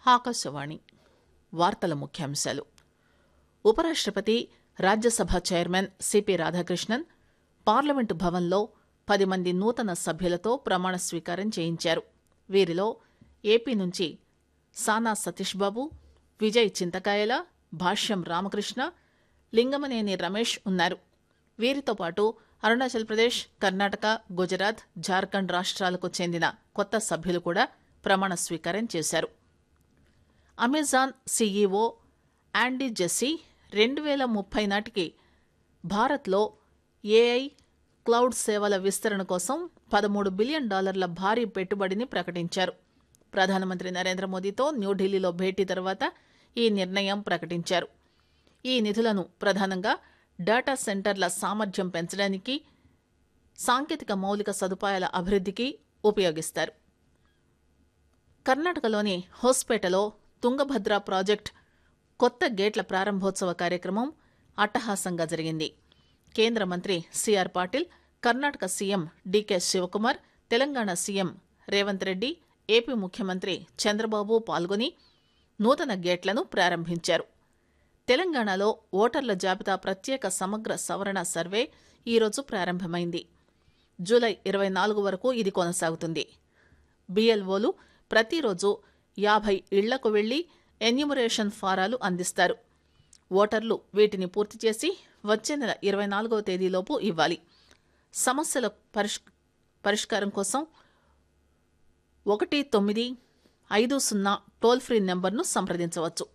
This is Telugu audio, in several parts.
ఆకాశవాణి వార్తల ముఖ్యాంశాలు ఉపరాష్టపతి Rajya Sabha chairman C P Radhakrishnan parliament భవన్లో పది మంది నూతన సభ్యులతో ప్రమాణ స్వీకారం చేయించారు వీరిలో ఏపీ నుంచి సానా సతీష్ బాబు విజయ్ చింతకాయల భాష్యం రామకృష్ణ లింగమనేని రమేష్ ఉన్నారు వీరితో పాటు అరుణాచల్ ప్రదేశ్ కర్ణాటక గుజరాత్ జార్ఖండ్ రాష్ట్రాలకు చెందిన కొత్త సభ్యులు కూడా ప్రమాణ స్వీకారం చేశారు అమెజాన్ సీఈఓ యాండీ జెస్సీ రెండు వేల ముప్పై నాటికి భారత్లో ఏఐ క్లౌడ్ సేవల విస్తరణ కోసం పదమూడు బిలియన్ డాలర్ల భారీ పెట్టుబడిని ప్రకటించారు ప్రధానమంత్రి నరేంద్ర మోదీతో న్యూఢిల్లీలో భేటీ తర్వాత ఈ నిర్ణయం ప్రకటించారు ఈ నిధులను ప్రధానంగా డేటా సెంటర్ల సామర్థ్యం పెంచడానికి సాంకేతిక మౌలిక సదుపాయాల అభివృద్ధికి ఉపయోగిస్తారు కర్ణాటకలోని హోస్పేటలో తుంగభద్ర ప్రాజెక్ట్ కొత్త గేట్ల ప్రారంభోత్సవ కార్యక్రమం అట్టహాసంగా జరిగింది కేంద్ర మంత్రి C R Patil Karnataka C M D K Shivakumar Telangana C M Revanth Reddy A P ముఖ్యమంత్రి చంద్రబాబు పాల్గొని నూతన గేట్లను ప్రారంభించారు తెలంగాణలో ఓటర్ల జాబితా ప్రత్యేక సమగ్ర సవరణ సర్వే ఈరోజు ప్రారంభమైంది జూలై ఇరవై నాలుగు వరకు ఇది కొనసాగుతుంది బీఎల్ఓలు ప్రతిరోజు యాభై ఇళ్లకు వెళ్లి ఎన్యూమరేషన్ ఫారాలు అందిస్తారు ఓటర్లు వీటిని పూర్తి చేసి వచ్చే నెల ఇరవై నాలుగవ తేదీలోపు ఇవ్వాలి సమస్యల పరిష్ పరిష్కారం కోసం ఒకటి తొమ్మిది ఐదు సున్నా టోల్ ఫ్రీ నెంబర్ను సంప్రదించవచ్చు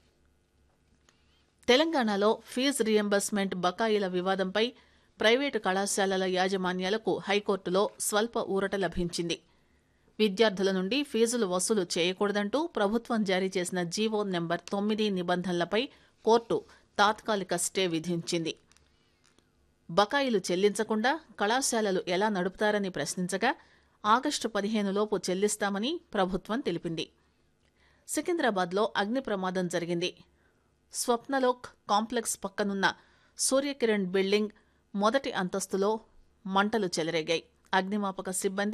తెలంగాణలో ఫీజు రియంబర్స్మెంట్ బకాయిల వివాదంపై ప్రైవేటు కళాశాలల యాజమాన్యాలకు హైకోర్టులో స్వల్ప ఊరట లభించింది విద్యార్థుల నుండి ఫీజులు వసూలు చేయకూడదంటూ ప్రభుత్వం జారీ చేసిన జీవో నెంబర్ తొమ్మిది నిబంధనలపై కోర్టు తాత్కాలిక స్టే విధించింది బకాయిలు చెల్లించకుండా కళాశాలలు ఎలా నడుపుతారని ప్రశ్నించగా ఆగస్టు పదిహేనులోపు చెల్లిస్తామని ప్రభుత్వం తెలిపింది సికింద్రాబాద్లో అగ్ని ప్రమాదం జరిగింది స్వప్నలోక్ కాంప్లెక్స్ పక్కనున్న సూర్యకిరణ్ బిల్డింగ్ మొదటి అంతస్తులో మంటలు చెలరేగాయి అగ్నిమాపక సిబ్బంది